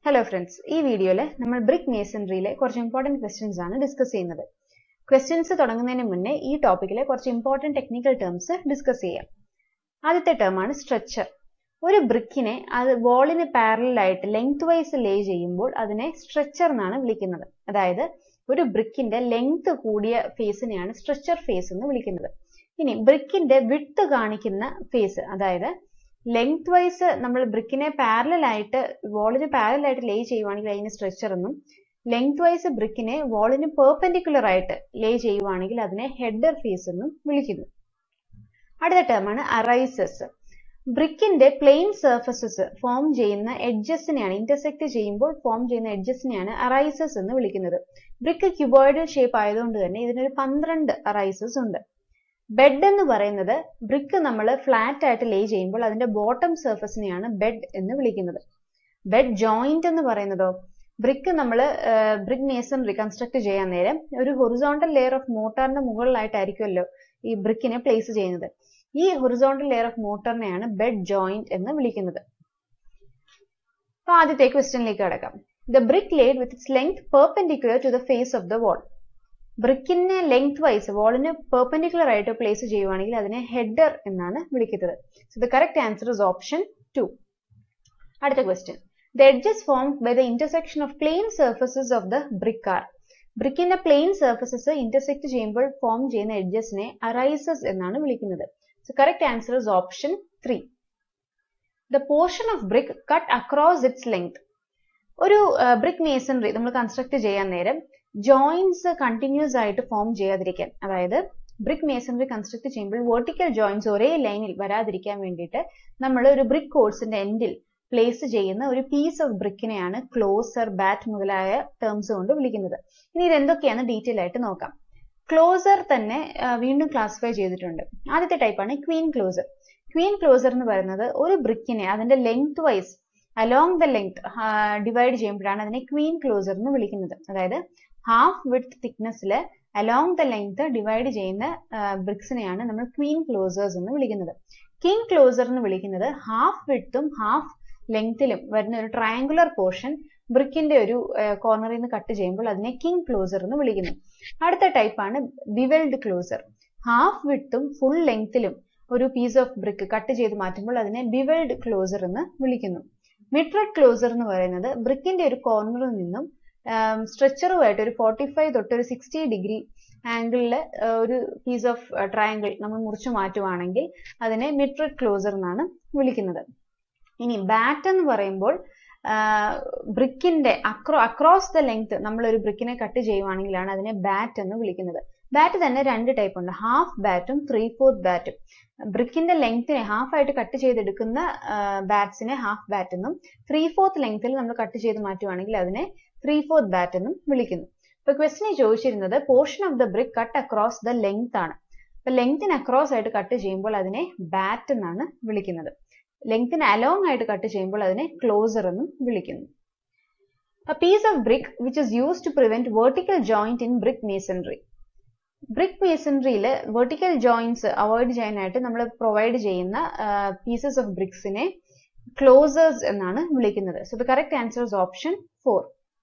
Hello friends ഈ വീഡിയോയിൽ നമ്മൾ ബ്രിക്ക് മേസൺറിയിലെ കുറച്ച് ഇമ്പോർട്ടൻറ്റ് ക്വസ്റ്റ്യൻസ് ആണ് ഡിസ്കസ് ചെയ്യുന്നത് ക്വസ്റ്റ്യൻസ് തുടങ്ങുന്നതിന് മുന്നേ ഈ ടോപ്പിക്കിലെ കുറച്ച് ഇമ്പോർട്ടൻറ്റ് ടെക്നിക്കൽ ടേംസ് ഡിസ്കസ് ചെയ്യാം ആദ്യത്തെ ടേമാണ് സ്ട്രെച്ചർ ഒരു ബ്രിക്കിനെ അത് വോളിന് പാരലായിട്ട് ലെങ്ത് വൈസ് ലേ ചെയ്യുമ്പോൾ അതിനെ സ്ട്രെച്ചർ എന്നാണ് വിളിക്കുന്നത് അതായത് ഒരു ബ്രിക്കിന്റെ ലെങ്ത് കൂടിയ ഫേസിനെയാണ് സ്ട്രെച്ചർ ഫേസ് എന്ന് വിളിക്കുന്നത് ഇനി ബ്രിക്കിന്റെ വിട്ട് കാണിക്കുന്ന ഫേസ് അതായത് ലെങ്ത് വൈസ് നമ്മൾ ബ്രിക്കിനെ പാരലൽ ആയിട്ട് വോളിന് പാരലൽ ആയിട്ട് ലേ ചെയ്യുവാണെങ്കിൽ അതിന് സ്ട്രെച്ചർ എന്നും ലെങ്ത് വൈസ് ബ്രിക്കിനെ വോളിന് പെർപെൻഡിക്കുലർ ആയിട്ട് ലേ ചെയ്യുവാണെങ്കിൽ അതിനെ ഹെഡർ ഫേസ് എന്നും വിളിക്കുന്നു അടുത്ത ടേമാണ് അറൈസസ് ബ്രിക്കിന്റെ പ്ലെയിൻ സർഫസസ് ഫോം ചെയ്യുന്ന എഡ്ജസിനെയാണ് ഇന്റർസെക്ട് ചെയ്യുമ്പോൾ ഫോം ചെയ്യുന്ന എഡ്ജസിനെയാണ് അറൈസസ് എന്ന് വിളിക്കുന്നത് ബ്രിക്ക് ക്യൂബോയിഡ് ഷേപ്പ് ആയതുകൊണ്ട് തന്നെ ഇതിനൊരു പന്ത്രണ്ട് അറൈസസ് ഉണ്ട് ബെഡ് എന്ന് പറയുന്നത് ബ്രിക്ക് നമ്മൾ ഫ്ലാറ്റ് ആയിട്ട് ലേ ചെയ്യുമ്പോൾ അതിന്റെ ബോട്ടം സർഫസിനെയാണ് ബെഡ് എന്ന് വിളിക്കുന്നത് ബെഡ് ജോയിന്റ് എന്ന് പറയുന്നതോ ബ്രിക്ക് നമ്മൾ ബ്രിക്ക് മേസൺ റീകൺസ്ട്രക്ട് ചെയ്യാൻ നേരം ഒരു ഹൊറിസോണ്ടൽ ലെയർ ഓഫ് മോട്ടറിന്റെ മുകളിലായിട്ടായിരിക്കുമല്ലോ ഈ ബ്രിക്കിനെ പ്ലേസ് ചെയ്യുന്നത് ഈ ഹൊറിസോണ്ടൽ ലെയർ ഓഫ് മോട്ടറിനെയാണ് ബെഡ് ജോയിന്റ് എന്ന് വിളിക്കുന്നത് അപ്പൊ ആദ്യത്തെ ക്വസ്റ്റ്യനിലേക്ക് കിടക്കാം the brick laid with its length perpendicular to the face of the wall ബ്രിക്കിനെ ലെങ്ത് വൈസ് വാളിന് പെർപെൻഡിക്കുലർ ആയിട്ട് പ്ലേസ് ചെയ്യുവാണെങ്കിൽ അതിനെ ഹെഡർ എന്നാണ് വിളിക്കുന്നത് so the correct answer is option two അടുത്ത question the edges form by the intersection of plain surfaces of the brick are ബ്രിക്കിന്റെ plain surfaces intersect ചെയ്യുമ്പോൾ ഫോം ചെയ്യുന്ന എഡ്ജസിനെ അറൈസസ് എന്നാണ് വിളിക്കുന്നത് so correct answer is option three the portion of brick cut across its length ഒരു brick masonry നമ്മൾ construct ചെയ്യാൻ നേരം ജോയിന്റ്സ് കണ്ടിന്യൂസ് ആയിട്ട് ഫോം ചെയ്യാതിരിക്കാൻ അതായത് ബ്രിക്ക് മേസൺറി കൺസ്ട്രക്ട് ചെയ്യുമ്പോൾ വെർട്ടിക്കൽ ജോയിന്റ്സ് ഒരേ ലൈനിൽ വരാതിരിക്കാൻ വേണ്ടിയിട്ട് നമ്മൾ ഒരു ബ്രിക്ക് കോഴ്സിന്റെ എൻഡിൽ പ്ലേസ് ചെയ്യുന്ന ഒരു പീസ് ഓഫ് ബ്രിക്കിനെയാണ് ക്ലോസർ ബാറ്റ് മുതലായ ടേംസ് കൊണ്ട് വിളിക്കുന്നത് ഇനി ഇത് എന്തൊക്കെയാണ് ഡീറ്റെയിൽ ആയിട്ട് നോക്കാം ക്ലോസർ തന്നെ വീണ്ടും ക്ലാസിഫൈ ചെയ്തിട്ടുണ്ട് ആദ്യത്തെ ടൈപ്പാണ് ക്വീൻ ക്ലോസർ ക്വീൻ ക്ലോസർ എന്ന് പറയുന്നത് ഒരു ബ്രിക്കിനെ അതിന്റെ length wise along the length divide ചെയ്യുമ്പോഴാണ് അതിനെ ക്വീൻ ക്ലോസർ എന്ന് വിളിക്കുന്നത് അതായത് ഹാഫ് വിത്ത് തിക്നെസ്സിൽ അലോങ് ദ ലെങ്ത് ഡിവൈഡ് ചെയ്യുന്ന ബ്രിക്സിനെയാണ് നമ്മൾ ക്വീൻ ക്ലോസേഴ്സ് എന്ന് വിളിക്കുന്നത് കിങ് ക്ലോസർ എന്ന് വിളിക്കുന്നത് ഹാഫ് വിട്ടും ഹാഫ് ലെങ്തിലും വരുന്ന ഒരു ട്രയാങ്കുലർ പോർഷൻ ബ്രിക്കിന്റെ ഒരു കോർണറിൽ നിന്ന് കട്ട് ചെയ്യുമ്പോൾ അതിനെ കിങ് ക്ലോസർ എന്ന് വിളിക്കുന്നു അടുത്ത ടൈപ്പാണ് ബിവെൽഡ് ക്ലോസർ ഹാഫ് വിട്ടും ഫുൾ ലെങ്തിലും ഒരു പീസ് ഓഫ് ബ്രിക്ക് കട്ട് ചെയ്ത് മാറ്റുമ്പോൾ അതിനെ ബിവെൽഡ് ക്ലോസർ എന്ന് വിളിക്കുന്നു മിട്രഡ് ക്ലോസർ എന്ന് പറയുന്നത് ബ്രിക്കിന്റെ ഒരു കോർണറിൽ നിന്നും സ്ട്രെച്ചറുമായിട്ട് ഒരു ഫോർട്ടി ഫൈവ് തൊട്ട് ഒരു സിക്സ്റ്റി ഡിഗ്രി ആംഗിളിൽ ഒരു പീസ് ഓഫ് ട്രയാങ്കിൾ നമ്മൾ മുറിച്ചു മാറ്റുവാണെങ്കിൽ അതിനെ മിട്രഡ് ക്ലോസർ എന്നാണ് വിളിക്കുന്നത് ഇനി ബാറ്റ് എന്ന് പറയുമ്പോൾ ബ്രിക്കിന്റെ അക്രോ അക്രോസ് ദ ലെങ്ത് നമ്മൾ ഒരു ബ്രിക്കിനെ കട്ട് ചെയ്യുവാണെങ്കിലാണ് അതിനെ ബാറ്റ് എന്ന് വിളിക്കുന്നത് ബാറ്റ് തന്നെ രണ്ട് ടൈപ്പ് ഉണ്ട് ഹാഫ് ബാറ്റും ത്രീ ഫോർത്ത് ബാറ്റും ബ്രിക്കിന്റെ ലെങ്തിനെ ഹാഫ് ആയിട്ട് കട്ട് ചെയ്തെടുക്കുന്ന ബാറ്റ്സിനെ ഹാഫ് ബാറ്റ് എന്നും ത്രീ ഫോർത്ത് ലെങ്തിൽ നമ്മൾ കട്ട് ചെയ്ത് മാറ്റുവാണെങ്കിൽ അതിനെ ത്രീ ഫോർത്ത് ബാറ്റ് എന്നും വിളിക്കുന്നു ഇപ്പൊ ക്വസ്റ്റിനെ ചോദിച്ചിരുന്നത് portion of the brick cut across the length ആണ് അപ്പൊ ലെങ്തിന് അക്രോസ് ആയിട്ട് കട്ട് ചെയ്യുമ്പോൾ അതിനെ ബാറ്റ് എന്നാണ് വിളിക്കുന്നത് ലെങ്തിന് അലോങ് ആയിട്ട് കട്ട് ചെയ്യുമ്പോൾ അതിനെ ക്ലോസർ എന്നും വിളിക്കുന്നു A piece of brick which is used to prevent vertical joint in brick masonry. Brick മേസൺറിയിൽ വെർട്ടിക്കൽ ജോയിന്റ്സ് അവോയ്ഡ് ചെയ്യാനായിട്ട് നമ്മൾ പ്രൊവൈഡ് ചെയ്യുന്ന പീസസ് ഓഫ് ബ്രിക്സിനെ ക്ലോസേഴ്സ് എന്നാണ് വിളിക്കുന്നത് so the correct answer is option four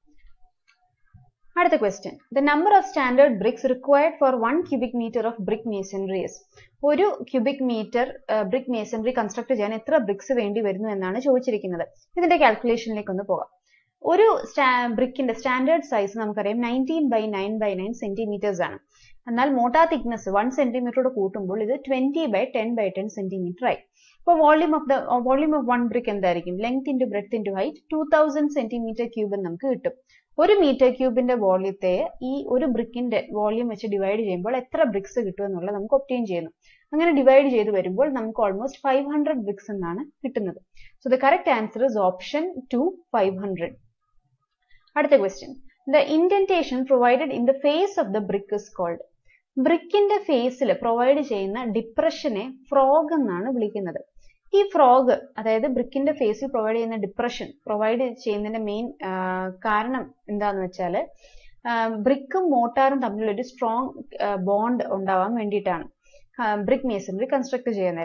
അടുത്ത question the number of standard bricks required for one cubic metre of brick masonries ഒരു cubic metre brick masonry construct ചെയ്യാൻ എത്ര BRICS വേണ്ടി വരുന്നു എന്നാണ് ചോദിച്ചിരിക്കുന്നത് ഇതിന്റെ കാൽക്കുലേഷനിലേക്ക് ഒന്ന് പോകാം ഒരു ബ്രിക്കിന്റെ സ്റ്റാൻഡേർഡ് സൈസ് നമുക്കറിയാം nineteen by nine by nine centimetres ആണ് എന്നാൽ മോട്ടാ തിക്നെസ് വൺ സെന്റിമീറ്ററോട് കൂട്ടുമ്പോൾ ഇത് twenty by ten by ten centimetre ആയി ഇപ്പോൾ volume of the volume of one brick എന്തായിരിക്കും length into breadth into height two thousand centimetre cube നമുക്ക് കിട്ടും ഒരു മീറ്റർ ക്യൂബിന്റെ വോള്യത്തെ ഈ ഒരു ബ്രിക്കിന്റെ വോള്യൂം വെച്ച് ഡിവൈഡ് ചെയ്യുമ്പോൾ എത്ര ബ്രിക്സ് കിട്ടും എന്നുള്ളത് നമുക്ക് ഒപ്റ്റെയിൻ ചെയ്യുന്നു അങ്ങനെ ഡിവൈഡ് ചെയ്ത് വരുമ്പോൾ നമുക്ക് ഓൾമോസ്റ്റ് ഫൈവ് ഹൺഡ്രഡ് ബ്രിക്സ് എന്നാണ് കിട്ടുന്നത് so the correct answer is option two five hundred അടുത്ത question the indentation provided in the face of the brick is called ബ്രിക്കിന്റെ ഫേസിൽ പ്രൊവൈഡ് ചെയ്യുന്ന ഡിപ്രഷനെ ഫ്രോഗ് എന്നാണ് വിളിക്കുന്നത് ഈ ഫ്രോഗ് അതായത് ബ്രിക്കിന്റെ ഫേസിൽ പ്രൊവൈഡ് ചെയ്യുന്ന ഡിപ്രഷൻ പ്രൊവൈഡ് ചെയ്യുന്നതിന്റെ മെയിൻ കാരണം എന്താന്ന് വെച്ചാൽ ബ്രിക്കും മോട്ടാറും തമ്മിലുള്ള ഒരു സ്ട്രോങ് ബോണ്ട് ഉണ്ടാവാൻ വേണ്ടിയിട്ടാണ് ബ്രിക്ക് മേസണറി കൺസ്ട്രക്ട് ചെയ്യാൻ നേരം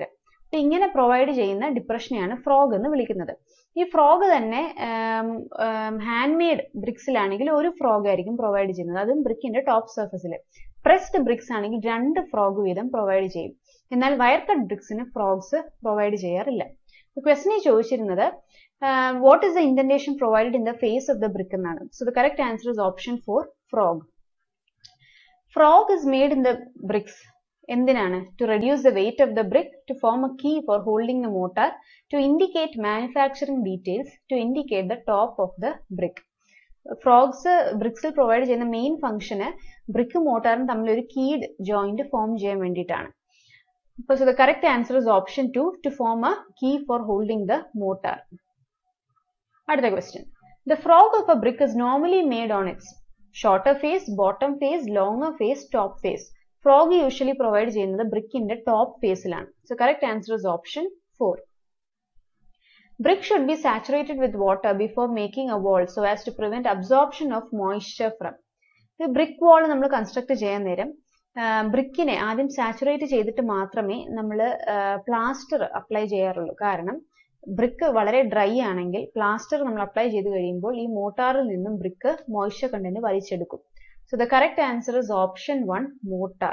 അപ്പൊ ഇങ്ങനെ പ്രൊവൈഡ് ചെയ്യുന്ന ഡിപ്രഷനെയാണ് ഫ്രോഗ് എന്ന് വിളിക്കുന്നത് ഈ ഫ്രോഗ് തന്നെ ഹാൻഡ് മെയ്ഡ് ബ്രിക്സിലാണെങ്കിൽ ഒരു ഫ്രോഗ് ആയിരിക്കും പ്രൊവൈഡ് ചെയ്യുന്നത് അതും ബ്രിക്കിന്റെ ടോപ്പ് സർഫസിൽ പ്രസ്ഡ് ബ്രിക്സ് ആണെങ്കിൽ രണ്ട് ഫ്രോഗ് വീതം പ്രൊവൈഡ് ചെയ്യും എന്നാൽ വയർ കട്ട് ബ്രിക്സിന് ഫ്രോഗ്സ് പ്രൊവൈഡ് ചെയ്യാറില്ല ക്വസ്റ്റിനെ ചോദിച്ചിരുന്നത് what is the indentation provided in the face of the brick എന്നാണ് so the correct answer is option four frog frog is made in the bricks എന്തിനാണ് to reduce the weight of the brick to form a key for holding the mortar to indicate manufacturing details to indicate the top of the brick frogs ബ്രിക്സിൽ provide ചെയ്യുന്ന main ഫംഗ്ഷന് brick മോട്ടാറും തമ്മിൽ ഒരു keyed joint form ചെയ്യാൻ വേണ്ടിയിട്ടാണ് അപ്പോൾ so the correct answer is option two to form a key for holding the mortar അടുത്ത question the frog of a brick is normally made on its shorter face bottom face longer face top face frog usually provide ചെയ്യുന്നത് ബ്രിക്കിന്റെ top ഫേസിലാണ് so correct answer is option four Brick should be saturated with water before making a wall so as to prevent absorption of moisture from. Brick wall നമ്മൾ construct ചെയ്യാൻ നേരം ബ്രിക്കിനെ ആദ്യം saturate ചെയ്തിട്ട് മാത്രമേ നമ്മൾ പ്ലാസ്റ്റർ അപ്ലൈ ചെയ്യാറുള്ളൂ കാരണം ബ്രിക്ക് വളരെ ഡ്രൈ ആണെങ്കിൽ പ്ലാസ്റ്റർ നമ്മൾ അപ്ലൈ ചെയ്ത് കഴിയുമ്പോൾ ഈ മോട്ടാറിൽ നിന്നും ബ്രിക്ക് മോയ്സ്ചർ കണ്ടന്റ് വലിച്ചെടുക്കും so the correct answer is option one mortar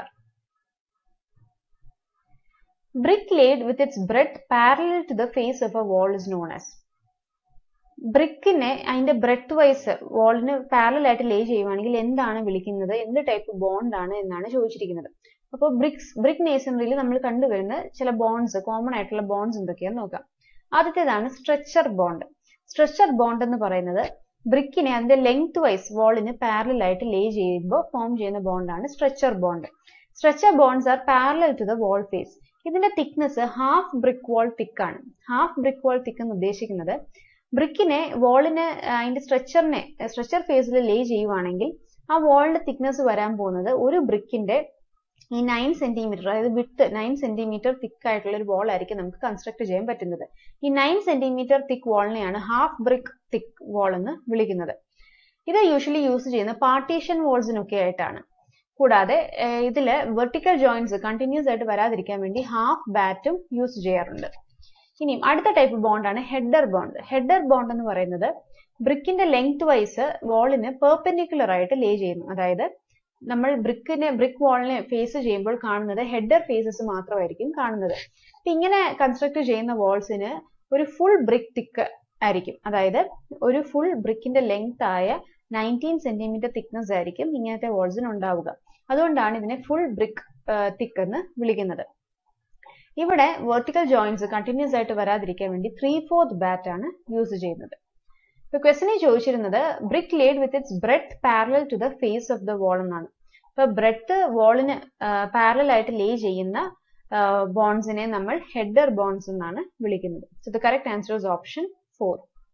brick laid with its breadth parallel to the face of a wall is known as ബ്രിക്കിനെ അതിന്റെ ബ്രെഡ് വൈസ് വാളിന് പാരലൽ ആയിട്ട് ലേ ചെയ്യുവാണെങ്കിൽ എന്താണ് വിളിക്കുന്നത് എന്ത് ടൈപ്പ് ബോണ്ട് ആണ് എന്നാണ് ചോദിച്ചിരിക്കുന്നത് അപ്പോൾ ബ്രിക്സ് ബ്രിക്ക് മേസണറിയിൽ നമ്മൾ കണ്ടുവരുന്ന ചില ബോണ്ട്സ് കോമൺ ആയിട്ടുള്ള ബോണ്ട്സ് എന്തൊക്കെയാന്ന് നോക്കാം ആദ്യത്തേതാണ് സ്ട്രെച്ചർ ബോണ്ട് സ്ട്രെച്ചർ ബോണ്ട് എന്ന് പറയുന്നത് ബ്രിക്കിനെ അതിന്റെ ലെങ്ത് വൈസ് വാളിന് പാരലൽ ആയിട്ട് ലേ ചെയ്യുമ്പോൾ ഫോം ചെയ്യുന്ന ബോണ്ടാണ് stretcher bond stretcher bonds are parallel to the wall face ഇതിന്റെ thickness half brick wall thick ആണ് ഹാഫ് ബ്രിക്ക് വാൾ തിക്ക് എന്ന് ഉദ്ദേശിക്കുന്നത് ബ്രിക്കിനെ വാളിന് അതിന്റെ സ്ട്രെച്ചറിനെ സ്ട്രെച്ചർ ഫേസിൽ ലേ ചെയ്യുവാണെങ്കിൽ ആ വാളിന്റെ തിക്നെസ് വരാൻ പോകുന്നത് ഒരു ബ്രിക്കിന്റെ ഈ നയൻ സെന്റിമീറ്റർ അതായത് വിട്ട് നയൻ സെന്റിമീറ്റർ തിക്ക് ആയിട്ടുള്ള ഒരു വാൾ ആയിരിക്കും നമുക്ക് കൺസ്ട്രക്ട് ചെയ്യാൻ പറ്റുന്നത് ഈ നയൻ സെന്റിമീറ്റർ തിക്ക് വാളിനെയാണ് ഹാഫ് ബ്രിക്ക് തിക്ക് വാൾ എന്ന് വിളിക്കുന്നത് ഇത് യൂഷ്വലി യൂസ് ചെയ്യുന്ന പാർട്ടീഷൻ വാൾസിനൊക്കെ ആയിട്ടാണ് കൂടാതെ ഇതിൽ വെർട്ടിക്കൽ ജോയിന്റ്സ് കണ്ടിന്യൂസ് ആയിട്ട് വരാതിരിക്കാൻ വേണ്ടി ഹാഫ് ബാറ്റും യൂസ് ചെയ്യാറുണ്ട് ഇനിയും അടുത്ത ടൈപ്പ് ബോണ്ടാണ് ഹെഡർ ബോണ്ട് ഹെഡർ ബോണ്ട് എന്ന് പറയുന്നത് ബ്രിക്കിന്റെ ലെങ്ത് വൈസ് വാളിന് പെർപെൻഡിക്കുലർ ആയിട്ട് ലേ ചെയ്യുന്നു അതായത് നമ്മൾ ബ്രിക്കിനെ ബ്രിക്ക് വാളിനെ ഫേസ് ചെയ്യുമ്പോൾ കാണുന്നത് ഹെഡർ ഫേസസ് മാത്രമായിരിക്കും കാണുന്നത് അപ്പൊ ഇങ്ങനെ കൺസ്ട്രക്ട് ചെയ്യുന്ന വാൾസിന് ഒരു ഫുൾ ബ്രിക്ക് തിക്ക് ആയിരിക്കും അതായത് ഒരു ഫുൾ ബ്രിക്കിന്റെ ലെങ്ത് ആയ നയൻറ്റീൻ സെന്റിമീറ്റർ തിക്നെസ് ആയിരിക്കും ഇങ്ങനത്തെ വാൾസിന് ഉണ്ടാവുക അതുകൊണ്ടാണ് ഇതിനെ ഫുൾ ബ്രിക്ക് തിക്ക് എന്ന് വിളിക്കുന്നത് ഇവിടെ വെർട്ടിക്കൽ ജോയിന്റ്സ് കണ്ടിന്യൂസ് ആയിട്ട് വരാതിരിക്കാൻ വേണ്ടി ത്രീ ഫോർത്ത് ബാറ്റ് ആണ് യൂസ് ചെയ്യുന്നത് ഇപ്പൊ ക്വസ്റ്റിനെ ചോദിച്ചിരുന്നത് brick laid with its breadth parallel to the face of the wall എന്നാണ് ഇപ്പൊ ബ്രെഡ് വാളിന് പാരലൽ ആയിട്ട് ലേ ചെയ്യുന്ന ബോൺസിനെ നമ്മൾ ഹെഡർ ബോൺസ് എന്നാണ് വിളിക്കുന്നത് so the correct answer is option four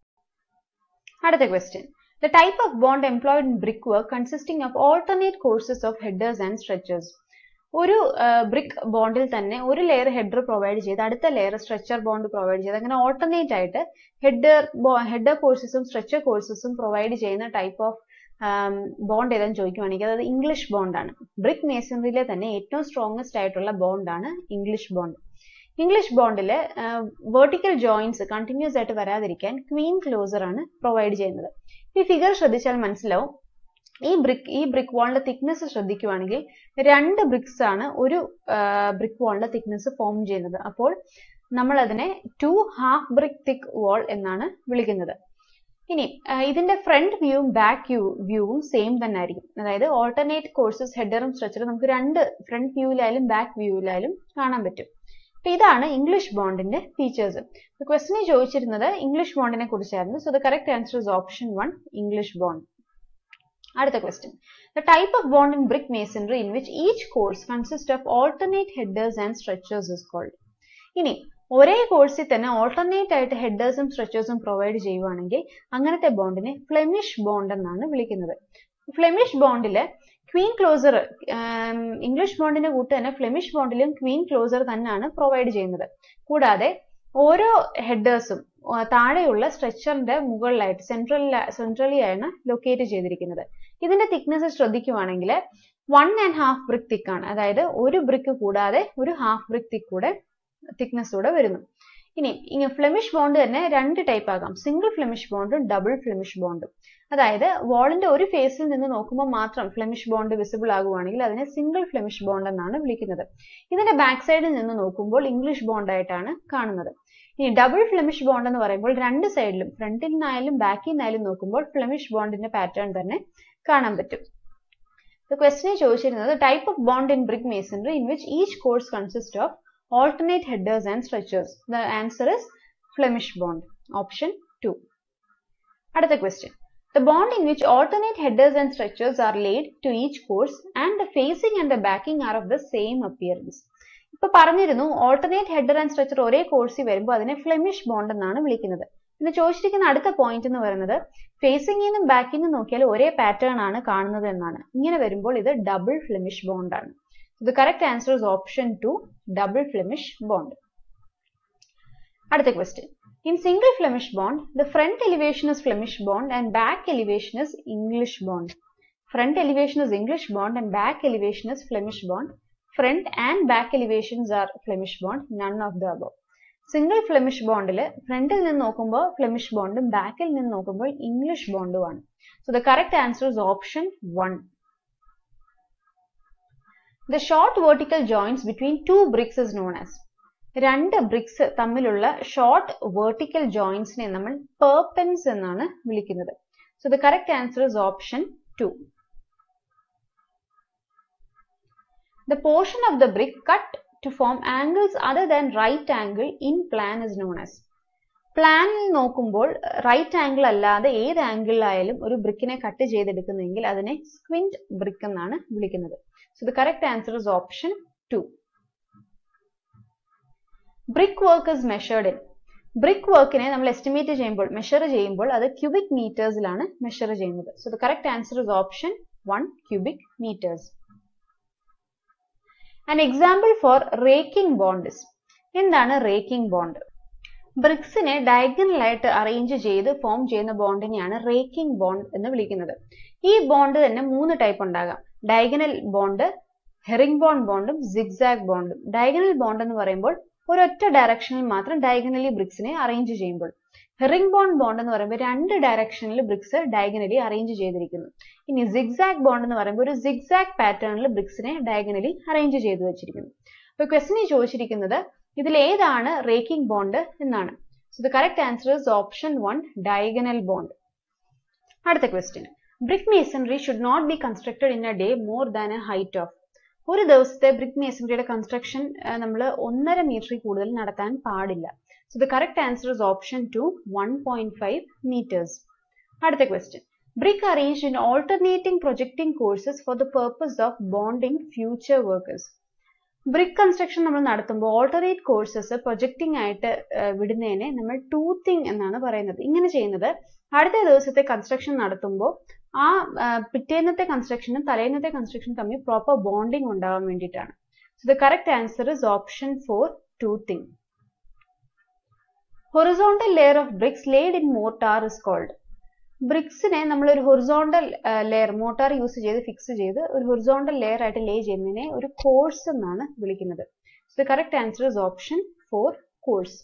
അടുത്ത question The type of bond employed in brickwork consisting of alternate courses of headers and stretchers. ഒരു brick ബോണ്ടിൽ തന്നെ ഒരു ലെയർ ഹെഡർ പ്രൊവൈഡ് ചെയ്ത് അടുത്ത ലെയർ സ്ട്രെച്ചർ ബോണ്ട് പ്രൊവൈഡ് ചെയ്ത് അങ്ങനെ alternate ആയിട്ട് ഹെഡർ ഹെഡർ കോഴ്സസും സ്ട്രെച്ചർ കോഴ്സസും പ്രൊവൈഡ് ചെയ്യുന്ന ടൈപ്പ് ഓഫ് ബോണ്ട് ഏതാണെന്ന് ചോദിക്കുവാണെങ്കിൽ അത് ഇംഗ്ലീഷ് ബോണ്ടാണ് ബ്രിക്ക് മേസണറിയിലെ തന്നെ ഏറ്റവും സ്ട്രോങ്സ്റ്റ് ആയിട്ടുള്ള ബോണ്ടാണ് ഇംഗ്ലീഷ് ബോണ്ട് ഇംഗ്ലീഷ് ബോണ്ടിൽ വെർട്ടിക്കൽ ജോയിന്റ്സ് കണ്ടിന്യൂസ് ആയിട്ട് വരാതിരിക്കാൻ ക്വീൻ ക്ലോസർ ആണ് പ്രൊവൈഡ് ചെയ്യുന്നത് ഈ ഫിഗർ ശ്രദ്ധിച്ചാൽ മനസ്സിലാവും ഈ ബ്രിക്ക് ഈ ബ്രിക്ക് വാളിന്റെ തിക്നെസ് ശ്രദ്ധിക്കുവാണെങ്കിൽ രണ്ട് ബ്രിക്സ് ആണ് ഒരു ബ്രിക്ക് വാളിന്റെ തിക്നെസ് ഫോം ചെയ്യുന്നത് അപ്പോൾ നമ്മൾ അതിനെ two half brick thick wall എന്നാണ് വിളിക്കുന്നത് ഇനി ഇതിന്റെ ഫ്രണ്ട് വ്യൂവും ബാക്ക് വ്യൂ വ്യൂവും സെയിം തന്നെ ആയിരിക്കും അതായത് ഓൾട്ടർനേറ്റ് കോഴ്സസ് ഹെഡറും സ്ട്രക്ചറും നമുക്ക് രണ്ട് ഫ്രണ്ട് വ്യൂവിലായാലും ബാക്ക് വ്യൂവിലായാലും കാണാൻ പറ്റും അപ്പൊ ഇതാണ് ഇംഗ്ലീഷ് ബോണ്ടിന്റെ ഫീച്ചേഴ്സ് ക്വസ്റ്റിനെ ചോദിച്ചിരുന്നത് ഇംഗ്ലീഷ് ബോണ്ടിനെ കുറിച്ചായിരുന്നു so the correct answer is option one English bond അടുത്ത question the type of bond in brick masonry in which each course consist of alternate headers and stretchers is called ഇനി ഒരേ കോഴ്സിൽ തന്നെ alternate ആയിട്ട് ഹെഡേഴ്സും സ്ട്രക്ചേഴ്സും provide ചെയ്യുവാണെങ്കിൽ അങ്ങനത്തെ ബോണ്ടിനെ Flemish bond എന്നാണ് വിളിക്കുന്നത് ഫ്ലെമിഷ് ബോണ്ടില് ക്വീൻ ക്ലോസർ ഇംഗ്ലീഷ് ബോണ്ടിന്റെ കൂട്ട് തന്നെ ഫ്ലെമിഷ് ബോണ്ടിലും ക്വീൻ ക്ലോസർ തന്നെയാണ് പ്രൊവൈഡ് ചെയ്യുന്നത് കൂടാതെ ഓരോ ഹെഡേഴ്സും താഴെയുള്ള സ്ട്രെച്ചറിന്റെ മുകളിലായിട്ട് സെൻട്രൽ സെൻട്രലി ആണ് ലൊക്കേറ്റ് ചെയ്തിരിക്കുന്നത് ഇതിന്റെ തിക്നെസ് ശ്രദ്ധിക്കുവാണെങ്കിൽ one and half brick thick ആണ് അതായത് ഒരു ബ്രിക്ക് കൂടാതെ ഒരു ഹാഫ് ബ്രിക്ക് തിക്ക് കൂടെ തിക്നെസ് കൂടെ വരുന്നു ഇനി ഇങ്ങനെ ഫ്ലെമിഷ് ബോണ്ട് തന്നെ രണ്ട് ടൈപ്പ് ആകാം സിംഗിൾ ഫ്ലെമിഷ് ബോണ്ടും ഡബിൾ ഫ്ലെമിഷ് ബോണ്ടും അതായത് വാളിന്റെ ഒരു ഫേസിൽ നിന്ന് നോക്കുമ്പോൾ മാത്രം ഫ്ലെമിഷ് ബോണ്ട് വിസിബിൾ ആകുവാണെങ്കിൽ അതിനെ സിംഗിൾ ഫ്ലെമിഷ് ബോണ്ട് എന്നാണ് വിളിക്കുന്നത് ഇതിന്റെ ബാക്ക് സൈഡിൽ നിന്ന് നോക്കുമ്പോൾ ഇംഗ്ലീഷ് ബോണ്ട് ആയിട്ടാണ് കാണുന്നത് ഇനി ഡബിൾ ഫ്ലെമിഷ് ബോണ്ട് എന്ന് പറയുമ്പോൾ രണ്ട് സൈഡിലും ഫ്രണ്ടിൽ നിന്നായാലും ബാക്കിൽ നിന്നായാലും നോക്കുമ്പോൾ ഫ്ലെമിഷ് ബോണ്ടിന്റെ പാറ്റേൺ തന്നെ കാണാൻ പറ്റും ക്വസ്റ്റിനെ ചോദിച്ചിരുന്നത് type of bond in brick masonry in which each course consist of alternate headers and structures. The answer is Flemish bond. Option 2. അടുത്ത question. The bond in which alternate headers and structures are laid to each course and the facing and the backing are of the same appearance. ഇപ്പൊ പറഞ്ഞിരുന്നു alternate header and structure ഒരേ കോഴ്സിൽ വരുമ്പോൾ അതിനെ Flemish bond എന്നാണ് വിളിക്കുന്നത് പിന്നെ ചോദിച്ചിരിക്കുന്ന അടുത്ത പോയിന്റ് എന്ന് പറയുന്നത് ഫേസിംഗിൽ നിന്നും ബാക്കിൽ നിന്നും നോക്കിയാൽ ഒരേ പാറ്റേൺ ആണ് കാണുന്നത് എന്നാണ് ഇങ്ങനെ വരുമ്പോൾ ഇത് ഡബിൾ ഫ്ലെമിഷ് ബോണ്ട് ആണ് The correct answer is option 2, double Flemish bond. അടുത്ത question. In single Flemish bond, the front elevation is Flemish bond and back elevation is English bond. Front elevation is English bond and back elevation is Flemish bond. Front and back elevations are Flemish bond, none of the above. Single Flemish ബോണ്ടിൽ ഫ്രണ്ടിൽ നിന്ന് നോക്കുമ്പോൾ Flemish ബോണ്ടും ബാക്കിൽ നിന്ന് നോക്കുമ്പോൾ English ബോണ്ടുമാണ് so the correct answer is option one The short vertical joints between two bricks is known as രണ്ട് ബ്രിക്സ് തമ്മിലുള്ള ഷോർട്ട് വെർട്ടിക്കൽ ജോയിന്റ്സിനെ നമ്മൾ പെർപെൻസ് എന്നാണ് വിളിക്കുന്നത് so the correct answer is option two the portion of the brick cut to form angles other than right angle in plan is known as പ്ലാനിൽ നോക്കുമ്പോൾ right angle അല്ലാതെ ഏത് ആംഗിളിലായാലും ഒരു ബ്രിക്കിനെ കട്ട് ചെയ്തെടുക്കുന്നെങ്കിൽ അതിനെ സ്ക്വിന്റ് ബ്രിക്ക് എന്നാണ് വിളിക്കുന്നത് So the correct answer is option 2. Brick work is measured in. Brick വർക്കിനെ നമ്മൾ എസ്റ്റിമേറ്റ് ചെയ്യുമ്പോൾ മെഷർ ചെയ്യുമ്പോൾ അത് ക്യൂബിക് മീറ്റേഴ്സിലാണ് മെഷർ ചെയ്യുന്നത് so the correct answer is option one cubic metres an example for raking bond എന്താണ് റേക്കിംഗ് ബോണ്ട് ബ്രിക്സിനെ ഡയഗണലായിട്ട് അറേഞ്ച് ചെയ്ത് ഫോം ചെയ്യുന്ന ബോണ്ടിനെയാണ് റേക്കിംഗ് ബോണ്ട് എന്ന് വിളിക്കുന്നത് ഈ ബോണ്ട് തന്നെ മൂന്ന് ടൈപ്പ് ഉണ്ടാകാം ഡയഗണൽ ബോണ്ട് ഹെറിംഗ് ബോണ്ട് ബോണ്ടും സിഗ്സാഗ് ബോണ്ടും ഡയഗണൽ ബോണ്ട് എന്ന് പറയുമ്പോൾ ഒരൊറ്റ ഡയറക്ഷനിൽ മാത്രം ഡയഗണലി ബ്രിക്സിനെ അറേഞ്ച് ചെയ്യുമ്പോൾ ഹെറിംഗ് ബോണ്ട് ബോണ്ട് എന്ന് പറയുമ്പോൾ രണ്ട് ഡയറക്ഷനിൽ ബ്രിക്സ് ഡയഗണലി അറേഞ്ച് ചെയ്തിരിക്കുന്നു ഇനി സിഗ്സാഗ് ബോണ്ട് എന്ന് പറയുമ്പോൾ ഒരു സിഗ്സാഗ് പാറ്റേണിൽ ബ്രിക്സിനെ ഡയഗണലി അറേഞ്ച് ചെയ്തു വെച്ചിരിക്കുന്നു അപ്പൊ ക്വസ്റ്റിനെ ചോദിച്ചിരിക്കുന്നത് ഇതിൽ ഏതാണ് റേക്കിംഗ് ബോണ്ട് എന്നാണ് so the correct answer is option one diagonal bond അടുത്ത question brick masonry should not be constructed in a day more than a height of ഒരു ദിവസത്തെ ബ്രിക് മേസണറിയുടെ കൺസ്ട്രക്ഷൻ നമ്മൾ ഒന്നര മീറ്ററിൽ കൂടുതൽ നടത്താൻ പാടില്ല so the correct answer is option two one point five metres അടുത്ത question brick arrange in alternating projecting courses for the purpose of bonding future workers brick construction നമ്മൾ നടത്തുമ്പോൾ ഓൾട്ടർനേറ്റ് കോഴ്സസ് പ്രൊജക്ടിംഗ് ആയിട്ട് വിടുന്നതിനെ നമ്മൾ ടൂത്തിങ് എന്നാണ് പറയുന്നത് ഇങ്ങനെ ചെയ്യുന്നത് അടുത്ത ദിവസത്തെ കൺസ്ട്രക്ഷൻ നടത്തുമ്പോൾ ആ പിറ്റേന്നത്തെ കൺസ്ട്രക്ഷനും തലേന്നത്തെ കൺസ്ട്രക്ഷനും തമ്മിൽ പ്രോപ്പർ ബോണ്ടിങ് ഉണ്ടാവാൻ വേണ്ടിയിട്ടാണ് so the correct answer is option four toothing horizontal layer of bricks laid in mortar is called ബ്രിക്സിനെ നമ്മൾ ഒരു ഹൊറിസോണ്ടൽ ലെയർ മോട്ടാർ യൂസ് ചെയ്ത് ഫിക്സ് ചെയ്ത് ഒരു ഹൊറിസോണ്ടൽ ലെയർ ആയിട്ട് ലേ ചെയ്യുന്നതിനെ ഒരു കോഴ്സ് എന്നാണ് വിളിക്കുന്നത് so the correct answer is option four course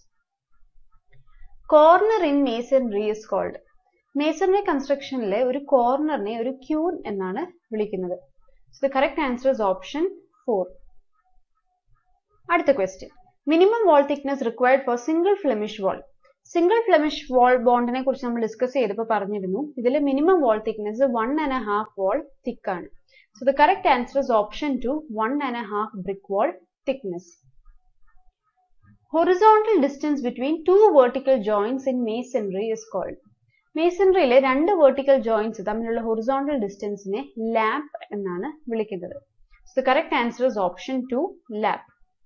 corner in masonry is called masonry കൺസ്ട്രക്ഷനിലെ ഒരു കോർണറിനെ ഒരു ക്യൂൻ എന്നാണ് വിളിക്കുന്നത് so the correct answer is option four അടുത്ത question minimum wall thickness required for single Flemish wall single Flemish wall ബോണ്ടിനെ കുറിച്ച് നമ്മൾ ഡിസ്കസ് ചെയ്തപ്പോൾ പറഞ്ഞിരുന്നു ഇതിൽ minimum wall thickness one and a half wall thick ആണ് so the correct answer is option two one and a half brick wall thickness horizontal distance between two vertical joints in masonry is called മേസൺറിയിലെ രണ്ട് vertical joints തമ്മിലുള്ള horizontal ഡിസ്റ്റൻസിനെ lap എന്നാണ് വിളിക്കുന്നത് so the correct answer is option two lap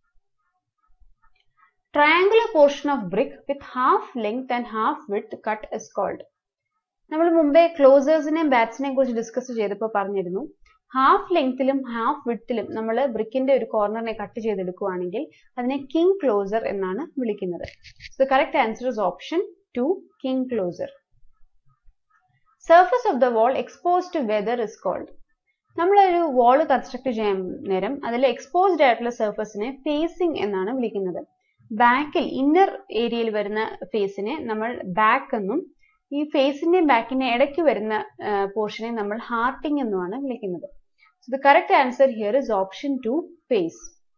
triangular portion of brick with half length and half width cut is called നമ്മൾ മുമ്പേ ക്ലോസേഴ്സിനെയും ബാറ്റ്സിനെയും കുറിച്ച് discuss ചെയ്തപ്പോൾ പറഞ്ഞിരുന്നു ഹാഫ് ലെങ്ത്തിലും ഹാഫ് വിഡ്ത്തിലും നമ്മൾ ബ്രിക്കിന്റെ ഒരു കോർണറിനെ കട്ട് ചെയ്തെടുക്കുകയാണെങ്കിൽ അതിനെ കിങ് ക്ലോസർ എന്നാണ് വിളിക്കുന്നത് so correct answer is option two king closer surface of the wall expose to weather is called നമ്മളൊരു വാൾ കൺസ്ട്രക്ട് ചെയ്യാൻ നേരം അതിൽ എക്സ്പോസ്ഡ് ആയിട്ടുള്ള സർഫസിനെ ഫേസിംഗ് എന്നാണ് വിളിക്കുന്നത് ബാക്കിൽ ഇന്നർ ഏരിയയിൽ വരുന്ന ഫേസിനെ നമ്മൾ ബാക്ക് എന്നും ഈ ഫേസിന്റെയും ബാക്കിന്റെ ഇടയ്ക്ക് വരുന്ന പോർഷനെ നമ്മൾ ഹാർട്ടിംഗ് എന്നുമാണ് വിളിക്കുന്നത് So the correct answer here is option 2 face.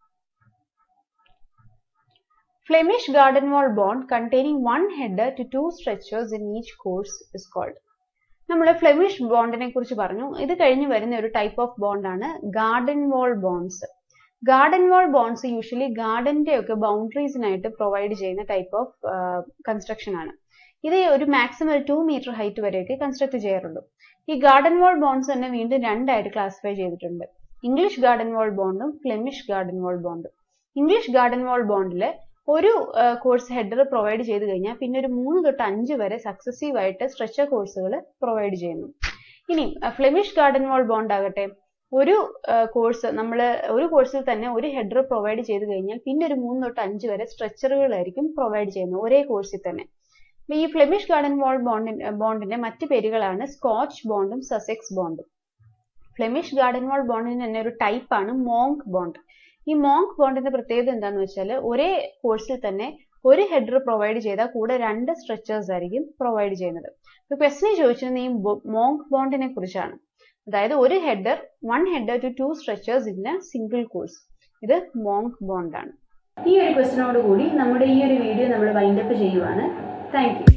Flemish garden wall bond containing one header to two stretchers in each course is called. നമ്മൾ ഫ്ലെമിഷ് ബോണ്ടിനെ കുറിച്ച് പറഞ്ഞു ഇത് കഴിഞ്ഞ് വരുന്ന ഒരു ടൈപ്പ് ഓഫ് ബോണ്ടാണ് garden wall bonds garden wall bonds usually ഗാർഡന്റെ ഒക്കെ ബൗണ്ടറീസിനായിട്ട് പ്രൊവൈഡ് ചെയ്യുന്ന ടൈപ്പ് ഓഫ് കൺസ്ട്രക്ഷൻ ആണ് ഇത് ഒരു മാക്സിമം ടു മീറ്റർ ഹൈറ്റ് വരെയൊക്കെ കൺസ്ട്രക്ട് ചെയ്യാറുള്ളൂ ഈ ഗാർഡൻ വാൾ ബോണ്ട്സ് തന്നെ വീണ്ടും രണ്ടായിട്ട് ക്ലാസിഫൈ ചെയ്തിട്ടുണ്ട് ഇംഗ്ലീഷ് ഗാർഡൻ വാൾ ബോണ്ടും ഫ്ലെമിഷ് ഗാർഡൻ വാൾ ബോണ്ടും ഇംഗ്ലീഷ് ഗാർഡൻ വാൾ ബോണ്ടിൽ ഒരു കോഴ്സ് ഹെഡർ പ്രൊവൈഡ് ചെയ്ത് കഴിഞ്ഞാൽ പിന്നെ ഒരു മൂന്ന് തൊട്ട് അഞ്ച് വരെ സക്സസീവ് ആയിട്ട് സ്ട്രെച്ചർ കോഴ്സുകൾ പ്രൊവൈഡ് ചെയ്യുന്നു ഇനി ഫ്ലെമിഷ് ഗാർഡൻ വാൾ ബോണ്ട് ആകട്ടെ ഒരു കോഴ്സ് നമ്മൾ ഒരു കോഴ്സിൽ തന്നെ ഒരു ഹെഡർ പ്രൊവൈഡ് ചെയ്ത് കഴിഞ്ഞാൽ പിന്നെ ഒരു മൂന്ന് തൊട്ട് അഞ്ച് വരെ സ്ട്രെച്ചറുകളായിരിക്കും പ്രൊവൈഡ് ചെയ്യുന്നത് ഒരേ കോഴ്സിൽ തന്നെ ഈ ഫ്ലെമിഷ് ഗാർഡൻ വാൾ ബോണ്ടിന്റെ ബോണ്ടിന്റെ മറ്റ് പേരുകളാണ് സ്കോച്ച് ബോണ്ടും സസെക്സ് ബോണ്ടും ഫ്ലെമിഷ് ഗാർഡൻ വാൾ ബോണ്ടിന് തന്നെ ഒരു ടൈപ്പാണ് മോങ്ക് ബോണ്ട് ഈ മോങ്ക് ബോണ്ടിന്റെ പ്രത്യേകത എന്താണെന്ന് വെച്ചാൽ ഒരേ കോഴ്സിൽ തന്നെ ഒരു ഹെഡർ പ്രൊവൈഡ് ചെയ്താൽ കൂടെ രണ്ട് സ്ട്രെച്ചേഴ്സ് ആയിരിക്കും പ്രൊവൈഡ് ചെയ്യുന്നത് ഇപ്പൊ ക്വസ്റ്റിനെ ചോദിച്ചിരുന്നത് ഈ മോങ്ക് ബോണ്ടിനെ കുറിച്ചാണ് അതായത് ഒരു header one header two two stretchers in a single course ഇത് മോങ്ക് ബോണ്ടാണ് ഈ ഒരു ക്വസ്റ്റിനോട് കൂടി നമ്മുടെ ഈ ഒരു വീഡിയോ നമ്മൾ വൈൻഡപ്പ് ചെയ്യുവാണ് താങ്ക് യു